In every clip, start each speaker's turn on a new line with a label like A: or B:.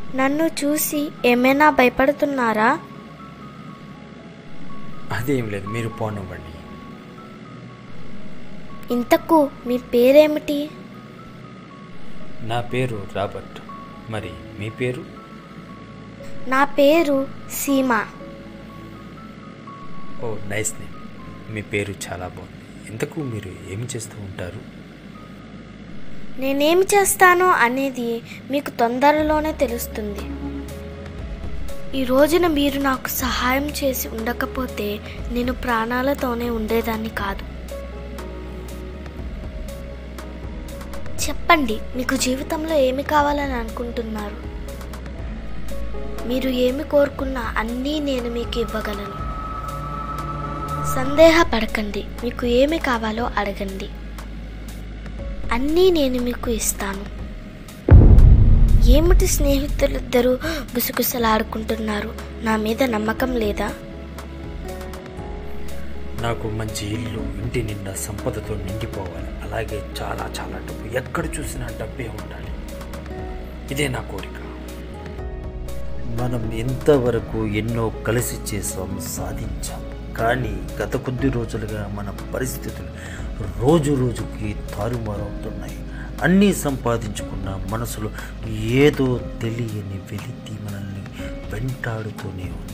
A: నన్ను చూసి ఏమైనా భయపడుతున్నారా
B: అదేం లేదు మీరు పోనివ్వండి
A: ఇంతకు మీ పేరేమిటి
B: నా పేరు రాబర్ట్ మరి మీ పేరు
A: నా పేరు సీమ
B: ఓ నైస్ నేమ్ మీ పేరు చాలా బాగుంది ఇంతకు మీరు ఏమి చేస్తూ ఉంటారు
A: నేనేం చేస్తానో అనేది మీకు తొందరలోనే తెలుస్తుంది ఈ రోజున మీరు నాకు సహాయం చేసి ఉండకపోతే నేను ప్రాణాలతోనే ఉండేదాన్ని కాదు చెప్పండి మీకు జీవితంలో ఏమి కావాలని అనుకుంటున్నారు మీరు ఏమి కోరుకున్నా అన్నీ నేను మీకు ఇవ్వగలను సందేహపడకండి మీకు ఏమి కావాలో అడగండి అన్నీ నేను మీకు ఇస్తాను ఏమిటి స్నేహితులిద్దరూ గుసగుసలాడుకుంటున్నారు నా మీద నమ్మకం లేదా
B: నాకు మంచి ఇల్లు ఇంటి నిండా సంపదతో నిండిపోవాలి అలాగే చాలా చాలా డబ్బు ఎక్కడ చూసినా డబ్బే ఉండాలి ఇదే నా కోరిక మనం ఎంతవరకు ఎన్నో కలిసి చేసాం సాధించాం కానీ గత కొద్ది రోజులుగా మన పరిస్థితులు రోజు రోజుకి తారుమారవుతున్నాయి అన్నీ సంపాదించుకున్న మనసులో ఏదో తెలియని వెలితి మనల్ని వెంటాడుతూనే ఉంది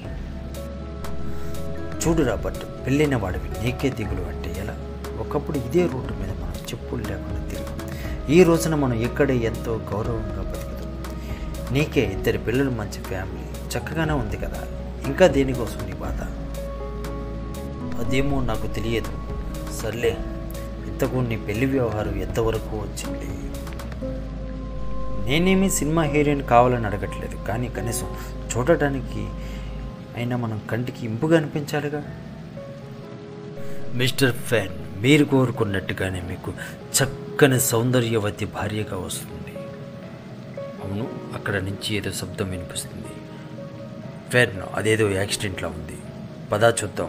B: చూడు రాబర్ట్ పెళ్ళైన వాడివి నీకే దిగులు అంటే ఎలా ఒకప్పుడు ఇదే రోడ్డు మీద మనం చెప్పులు లేకుండా తిరిగి ఈ రోజున మనం ఇక్కడే ఎంతో గౌరవంగా బతుకుతాం నీకే ఇద్దరు పిల్లలు మంచి ఫ్యామిలీ చక్కగానే ఉంది కదా ఇంకా దేనికోసం నీ బాధ అదేమో నాకు తెలియదు సర్లే ఇంతకు నీ పెళ్లి వ్యవహారం ఎంతవరకు వచ్చింది నేనేమి సినిమా హీరోయిన్ కావాలని అడగట్లేదు కానీ కనీసం చూడటానికి అయినా మనం కంటికి ఇంపుగా అనిపించాలిగా మిస్టర్ ఫ్యాన్ మీరు కోరుకున్నట్టుగానే మీకు చక్కని సౌందర్యవతి భార్యగా వస్తుంది అవును అక్కడ నుంచి ఏదో శబ్దం వినిపిస్తుంది ఫ్యాన్ అదేదో యాక్సిడెంట్లా ఉంది పదా చూద్దాం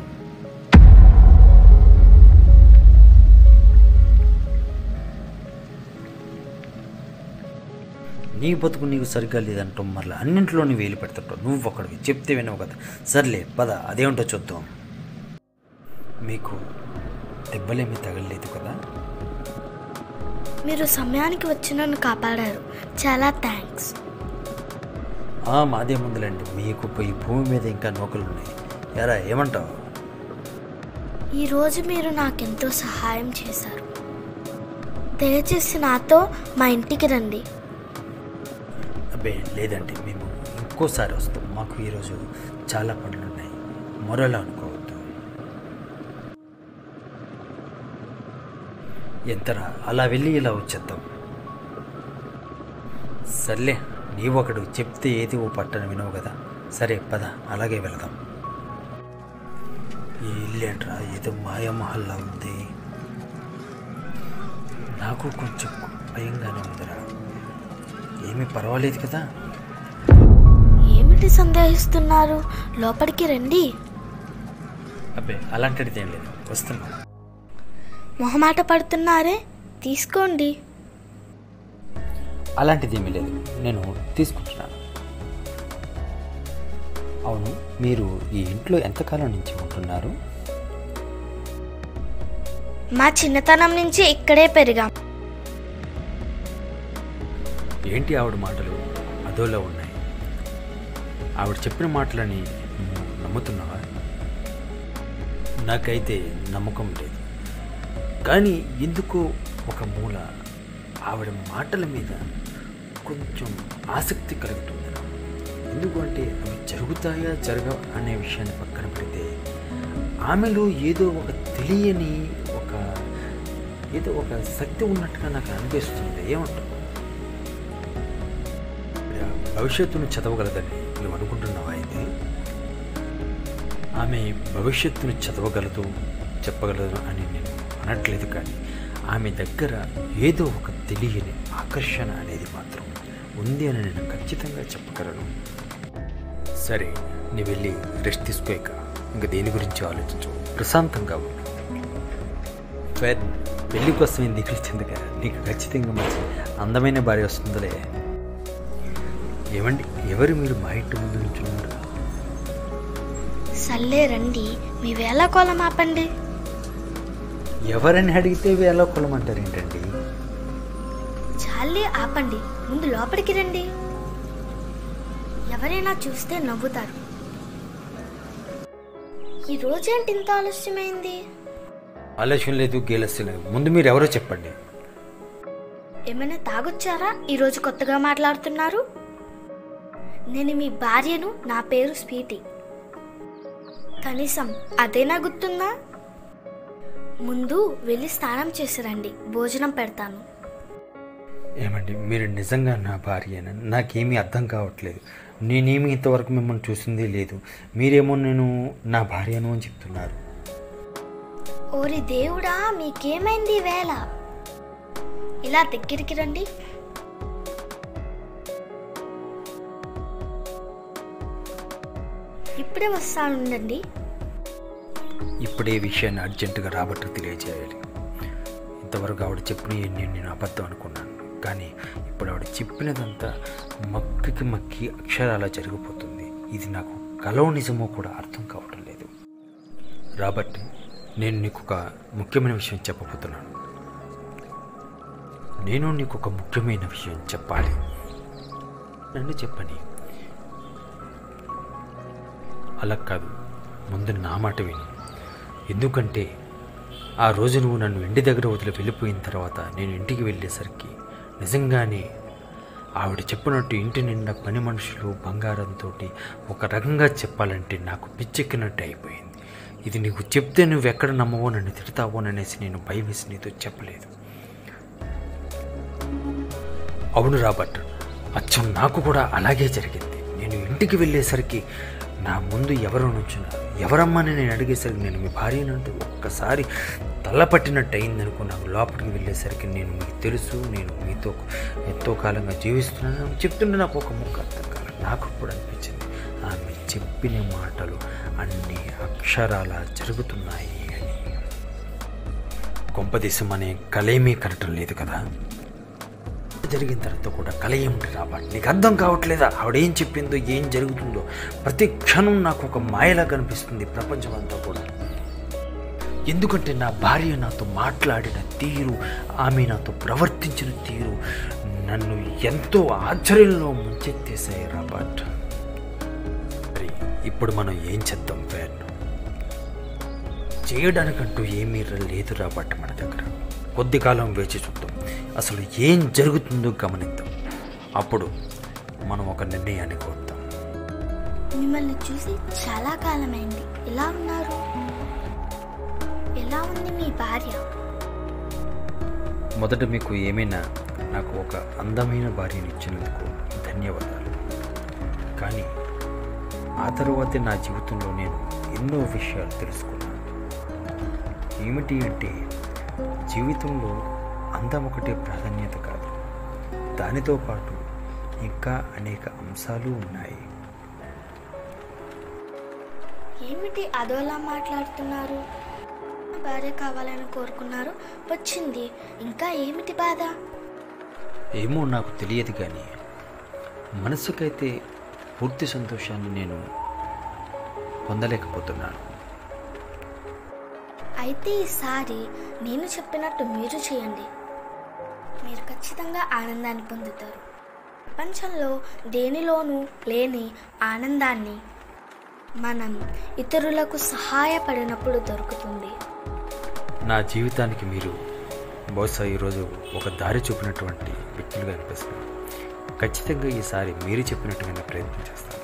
B: నీ బతుకు నీకు సరిగ్గా లేదంటాం మరలా అన్నింటిలోని వేలు పెడతావు నువ్వు ఒకడివి చెప్తే వినవు కదా సర్లే పద అదేంటో చూద్దాం మీకు దెబ్బలేమీ తగలలేదు కదా
A: మీరు సమయానికి వచ్చి నన్ను కాపాడారు చాలా థ్యాంక్స్
B: ఆ, మాదే ముందులండి మీకు ఈ భూమి మీద ఇంకా నౌకలు ఉన్నాయి ఎరా ఏమంటావు
A: ఈరోజు మీరు నాకెంతో సహాయం చేశారు దయచేసి నాతో మా ఇంటికి రండి
B: అబ్బే లేదండి మేము ఇంకోసారి వస్తాం మాకు ఈరోజు చాలా పనులు ఉన్నాయి మొరలా అనుకోవద్దు ఎంతరా అలా వెళ్ళి ఇలా వచ్చేద్దాం సర్లే నీవు ఒకడు చెప్తే ఏది ఓ పట్టణ వినవు కదా సరే పద అలాగే వెళదాం ఈ ఇల్లేంట్రా ఏదో మాయామహల్లా ఉంది నాకు కొంచెం భయంగానే ఉందిరా ఏమీ పర్వాలేదు కదా
A: ఏమిటి సందేహిస్తున్నారు లోపలికి రండి
B: అబ్బే అలాంటిది ఏం లేదు వస్తున్నా
A: మొహమాట పడుతున్నారే తీసుకోండి
B: అలాంటిది ఏమీ లేదు నేను తీసుకుంటున్నాను అవును మీరు ఈ ఇంట్లో ఎంతకాలం నుంచి ఉంటున్నారు
A: మా చిన్నతనం నుంచి ఇక్కడే పెరిగాం
B: ఏంటి ఆవిడ మాటలు అదోలా ఉన్నాయి ఆవిడ చెప్పిన మాటలని నువ్వు నమ్ముతున్నావా నాకైతే నమ్మకం లేదు కానీ ఎందుకో ఒక మూల ఆవిడ మాటల మీద కొంచెం ఆసక్తి కలుగుతుంది నాకు. ఎందుకంటే అవి జరుగుతాయా జరగవు అనే విషయాన్ని పక్కన పెడితే ఆమెలో ఏదో ఒక తెలియని ఒక ఏదో ఒక శక్తి ఉన్నట్టుగా నాకు అనిపిస్తుంది ఏమంటావు భవిష్యత్తును చదవగలదని నువ్వు అనుకుంటున్నావా అయితే ఆమె భవిష్యత్తును చదవగలదు చెప్పగలదు అని నేను అనట్లేదు కానీ ఆమె దగ్గర ఏదో ఒక తెలియని ఆకర్షణ అనేది మాత్రం ఉంది అని నేను ఖచ్చితంగా చెప్పగలను సరే నీ వెళ్ళి రెస్ట్ తీసుకోక ఇంకా దేని గురించి ఆలోచించు ప్రశాంతంగా ఉండు ఫెన్ పెళ్లి కోసం ఎందుకు ఇచ్చింది కదా నీకు ఖచ్చితంగా మంచి అందమైన భార్య వస్తుందిలే ఏమండి ఎవరు మీరు మా ఇంటి ముందు నుంచున్నారు
A: సర్లే రండి మీ వేళ కోలం ఆపండి
B: ఎవరని అడిగితే వేళ కొలమంటారు ఏంటండి
A: చాలే ఆపండి ముందు లోపలికి రండి ఎవరైనా చూస్తే నవ్వుతారు ఈ రోజేంటి ఇంత ఆలస్యమైంది
B: ఆలస్యం లేదు గేలస్యం లేదు ముందు మీరు ఎవరో చెప్పండి
A: ఏమైనా తాగొచ్చారా ఈరోజు కొత్తగా మాట్లాడుతున్నారు నేను మీ భార్యను నా పేరు స్వీటీ కనీసం అదేనా గుర్తుందా ముందు వెళ్ళి స్నానం చేసి రండి భోజనం పెడతాను
B: ఏమండి మీరు నిజంగా నా భార్యన నాకేమీ అర్థం కావట్లేదు నేనేమి ఇంతవరకు మిమ్మల్ని చూసిందే లేదు మీరేమో నేను నా భార్యను అని చెప్తున్నారు
A: ఓరి దేవుడా మీకేమైంది ఈ వేళ ఇలా దగ్గరికి రండి ఇప్పుడే వస్తాను ఉండండి
B: ఇప్పుడే విషయాన్ని అర్జెంటుగా రాబట్టి తెలియజేయాలి ఇంతవరకు ఆవిడ చెప్పిన నేను నేను అబద్ధం అనుకున్నాను కానీ ఇప్పుడు ఆవిడ చెప్పినదంతా మక్కికి మక్కి అక్షరాలా జరిగిపోతుంది ఇది నాకు కలో నిజమో కూడా అర్థం కావటం లేదు రాబర్ట్ నేను నీకు ఒక ముఖ్యమైన విషయం చెప్పబోతున్నాను నేను నీకు ఒక ముఖ్యమైన విషయం చెప్పాలి నన్ను చెప్పని అలా కాదు ముందు నా మాట విని ఎందుకంటే ఆ రోజు నువ్వు నన్ను ఇంటి దగ్గర వదిలి వెళ్ళిపోయిన తర్వాత నేను ఇంటికి వెళ్ళేసరికి నిజంగానే ఆవిడ చెప్పినట్టు ఇంటి నిండా పని మనుషులు బంగారంతో ఒక రకంగా చెప్పాలంటే నాకు పిచ్చెక్కినట్టు అయిపోయింది ఇది నీకు చెప్తే నువ్వు ఎక్కడ నమ్మవో నన్ను తిడతావోననేసి నేను భయం వేసి నీతో చెప్పలేదు అవును రాబర్ట్ అచ్చం నాకు కూడా అలాగే జరిగింది నేను ఇంటికి వెళ్ళేసరికి నా ముందు ఎవరు నుంచున్నారు ఎవరమ్మని నేను అడిగేసరికి నేను మీ భార్యనంటూ ఒక్కసారి తల్లపట్టినట్టు అయిందనుకో నాకు లోపలికి వెళ్ళేసరికి నేను మీకు తెలుసు నేను మీతో ఎంతో కాలంగా జీవిస్తున్నాను చెప్తుంటే నాకు ఒక ముక్క అర్థం కాదు నాకు ఇప్పుడు అనిపించింది ఆమె చెప్పిన మాటలు అన్ని అక్షరాల జరుగుతున్నాయి అని కొంపదేశం అనే కలేమీ కనటం లేదు కదా జరిగిన తర్వాత కూడా కల ఏమిటి రాబట్టి నీకు అర్థం కావట్లేదా ఆవిడ ఏం చెప్పిందో ఏం జరుగుతుందో ప్రతి క్షణం నాకు ఒక మాయలా కనిపిస్తుంది ప్రపంచం అంతా కూడా ఎందుకంటే నా భార్య నాతో మాట్లాడిన తీరు ఆమె నాతో ప్రవర్తించిన తీరు నన్ను ఎంతో ఆశ్చర్యంలో ముంచెత్తేసాయి రాబర్ట్ మరి ఇప్పుడు మనం ఏం చేద్దాం ఫ్యాన్ చేయడానికంటూ ఏమీ లేదు రాబర్ట్ మన దగ్గర కొద్ది కాలం వేచి చూద్దాం అసలు ఏం జరుగుతుందో గమనిద్దాం అప్పుడు మనం ఒక నిర్ణయానికి వద్దాం
A: మిమ్మల్ని చూసి చాలా కాలమైంది ఎలా ఉన్నారు ఎలా ఉంది మీ భార్య
B: మొదట మీకు ఏమైనా నాకు ఒక అందమైన భార్యని ఇచ్చినందుకు ధన్యవాదాలు కానీ ఆ తరువాతే నా జీవితంలో నేను ఎన్నో విషయాలు తెలుసుకున్నాను ఏమిటి అంటే జీవితంలో అందం ఒకటే ప్రాధాన్యత కాదు దానితో పాటు ఇంకా అనేక అంశాలు ఉన్నాయి
A: ఏమిటి అదోలా మాట్లాడుతున్నారు భార్య కావాలని కోరుకున్నారు వచ్చింది ఇంకా ఏమిటి బాధ
B: ఏమో నాకు తెలియదు కానీ మనసుకైతే పూర్తి సంతోషాన్ని నేను పొందలేకపోతున్నాను
A: అయితే ఈసారి నేను చెప్పినట్టు మీరు చేయండి మీరు ఖచ్చితంగా ఆనందాన్ని పొందుతారు ప్రపంచంలో దేనిలోనూ లేని ఆనందాన్ని మనం ఇతరులకు సహాయపడినప్పుడు దొరుకుతుంది
B: నా జీవితానికి మీరు బహుశా ఈరోజు ఒక దారి చూపినటువంటి వ్యక్తులుగా అనిపిస్తుంది ఖచ్చితంగా ఈసారి మీరు చెప్పినట్టుగా ప్రయత్నం చేస్తాను